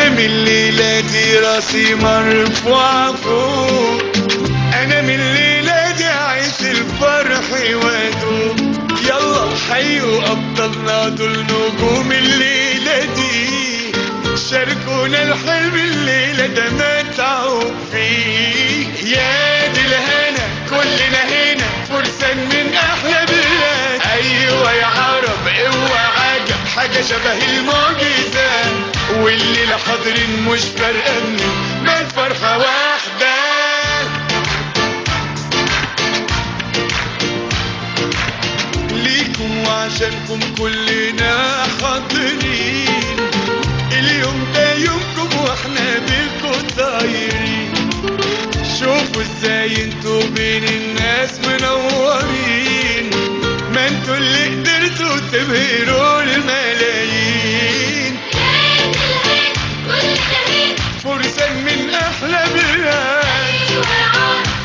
انا من الليلة دي راسي مرفوع فوق انا من الليلة دي عايز الفرح وادوم يلا حيوا ابطالنا دول نجوم الليلة دي شاركونا الحلم الليلة ده متعوا فيه يا دي الهنا كلنا هنا فرسان من احلى بلاد ايوه يا عرب اوعى عجب حاجة شبه المعجزة والليلة حاضرين مش فارقة منين ما الفرحة واحدة ليكم وعشانكم كلنا حاضرين اليوم ده يومكم واحنا بيكم طايرين شوفوا ازاي انتوا بين الناس منورين ما انتوا اللي قدرتوا تبهروا الملايين فرسان من احلى بلاد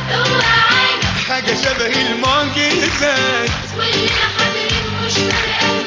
حاجة شبه المعجزات